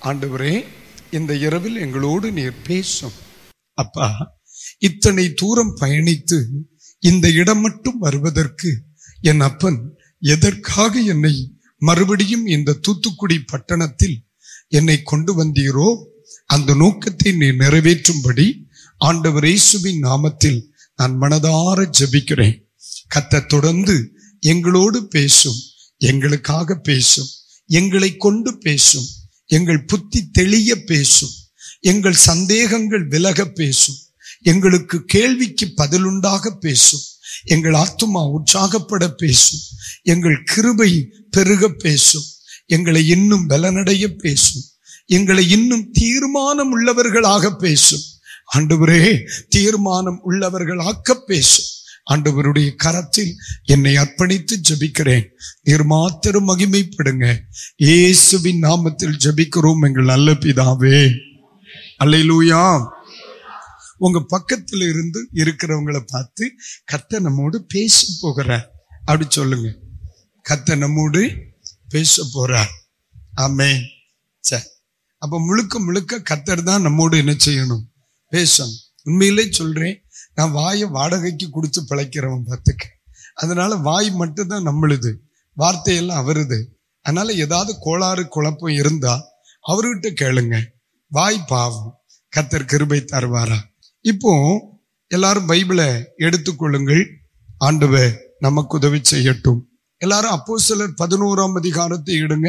ஆண்டவரே இந்த இரவில் எங்களோடு நீர் பேசும் அப்பா இத்தனை தூரம் பயணித்து இந்த இடம் மட்டும் வருவதற்கு என் அப்பன் எதற்காக என்னை மறுபடியும் இந்த தூத்துக்குடி பட்டணத்தில் என்னை கொண்டு வந்தீரோ அந்த நோக்கத்தை நீ நிறைவேற்றும்படி ஆண்டவர் இயேசுவின் நாமத்தில் நான் மனதார ஜெபிக்கிறேன் கத்த தொடர்ந்து எங்களோடு பேசும் எங்களுக்காக பேசும் எங்களை கொண்டு பேசும் எங்கள் புத்தி தெளிய பேசும் எங்கள் சந்தேகங்கள் விலக பேசும் எங்களுக்கு கேள்விக்கு பதிலுண்டாக பேசும் எங்கள் ஆத்துமா உற்சாகப்பட பேசும் எங்கள் கிருபை பெருக பேசும் எங்களை இன்னும் பலனடைய பேசும் எங்களை இன்னும் தீர்மானம் உள்ளவர்களாக பேசும் ஆண்டவரே தீர்மானம் உள்ளவர்களாக்க பேசும் ஆண்டவருடைய கரத்தில் என்னை அர்ப்பணித்து ஜெபிக்கிறேன் நீர் மாத்திரம் மகிமைப்படுங்க இயேசுவின் நாமத்தில் ஜெபிக்கிறோம் எங்கள் நல்ல பிதாவே அல்லேலூயா உங்க பக்கத்துல இருந்து இருக்கிறவங்களை பார்த்து கத்த நம்மோடு பேச போகிறார் அப்படி சொல்லுங்க கத்த நம்மோடு பேச போறார் ஆமே சரி அப்ப முழுக்க முழுக்க கத்தர் தான் நம்மோடு என்ன செய்யணும் பேசணும் உண்மையிலே சொல்றேன் நான் வாயை வாடகைக்கு கொடுத்து பிழைக்கிறவன் பார்த்துக்க அதனால வாய் மட்டும்தான் நம்மளுது வார்த்தையெல்லாம் அவருது அதனால ஏதாவது கோளாறு குழப்பம் இருந்தா அவர்கிட்ட கேளுங்க வாய் பாவம் கத்தர் கிருபை தருவாரா இப்போ எல்லாரும் பைபிளை எடுத்துக்கொள்ளுங்கள் ஆண்டவர் நமக்கு உதவி செய்யட்டும் எல்லாரும் அப்போ சிலர் பதினோராம் அதிகாரத்தை எடுங்க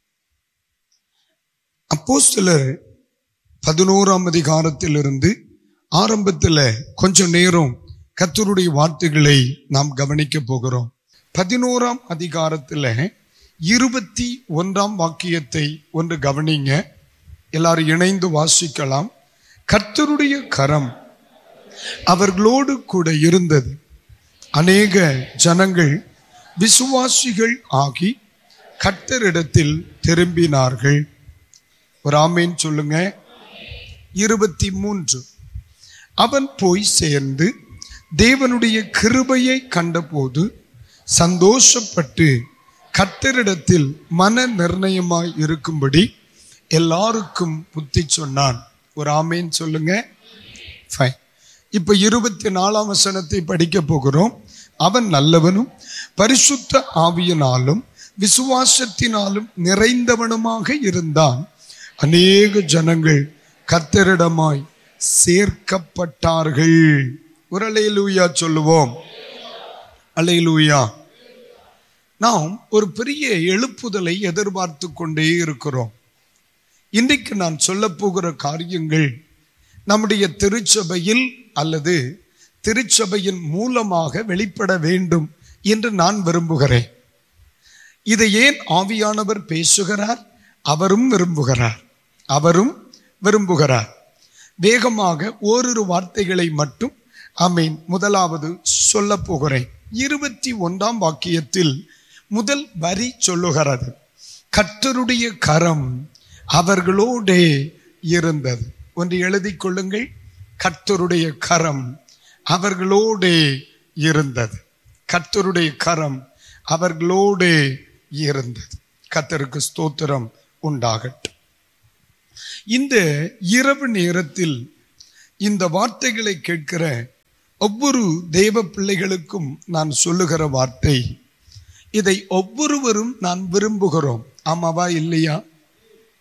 அப்போ சிலர் பதினோராம் அதிகாரத்திலிருந்து ஆரம்பத்துல கொஞ்ச நேரம் கத்தருடைய வார்த்தைகளை நாம் கவனிக்க போகிறோம் பதினோராம் அதிகாரத்துல இருபத்தி ஒன்றாம் வாக்கியத்தை ஒன்று கவனிங்க எல்லாரும் இணைந்து வாசிக்கலாம் கர்த்தருடைய கரம் அவர்களோடு கூட இருந்தது அநேக ஜனங்கள் விசுவாசிகள் ஆகி கர்த்தரிடத்தில் திரும்பினார்கள் ஒரு ஆமேன் சொல்லுங்க இருபத்தி மூன்று அவன் போய் சேர்ந்து தேவனுடைய கிருபையை கண்டபோது சந்தோஷப்பட்டு கர்த்தரிடத்தில் மன நிர்ணயமாய் இருக்கும்படி எல்லாருக்கும் புத்தி சொன்னான் ஒரு ஆமேன் சொல்லுங்க ஃபைன் இப்ப இருபத்தி நாலாம் வசனத்தை படிக்க போகிறோம் அவன் நல்லவனும் பரிசுத்த ஆவியினாலும் விசுவாசத்தினாலும் நிறைந்தவனுமாக இருந்தான் அநேக ஜனங்கள் கத்தரிடமாய் சேர்க்கப்பட்டார்கள் ஒரு அலையிலூயா சொல்லுவோம் அலையிலூயா நாம் ஒரு பெரிய எழுப்புதலை எதிர்பார்த்து கொண்டே இருக்கிறோம் இன்றைக்கு நான் சொல்ல போகிற காரியங்கள் நம்முடைய திருச்சபையில் அல்லது திருச்சபையின் மூலமாக வெளிப்பட வேண்டும் என்று நான் விரும்புகிறேன் இதை ஏன் ஆவியானவர் பேசுகிறார் அவரும் விரும்புகிறார் அவரும் விரும்புகிறார் வேகமாக ஓரிரு வார்த்தைகளை மட்டும் அமீன் முதலாவது சொல்ல போகிறேன் இருபத்தி ஒன்றாம் வாக்கியத்தில் முதல் வரி சொல்லுகிறது கர்த்தருடைய கரம் அவர்களோடே இருந்தது ஒன்று எழுதிக் கொள்ளுங்கள் கர்த்தருடைய கரம் அவர்களோடே இருந்தது கர்த்தருடைய கரம் அவர்களோடே இருந்தது கர்த்தருக்கு ஸ்தோத்திரம் உண்டாகட்டும் இந்த இரவு நேரத்தில் இந்த வார்த்தைகளை கேட்கிற ஒவ்வொரு தேவ பிள்ளைகளுக்கும் நான் சொல்லுகிற வார்த்தை இதை ஒவ்வொருவரும் நான் விரும்புகிறோம் ஆமாவா இல்லையா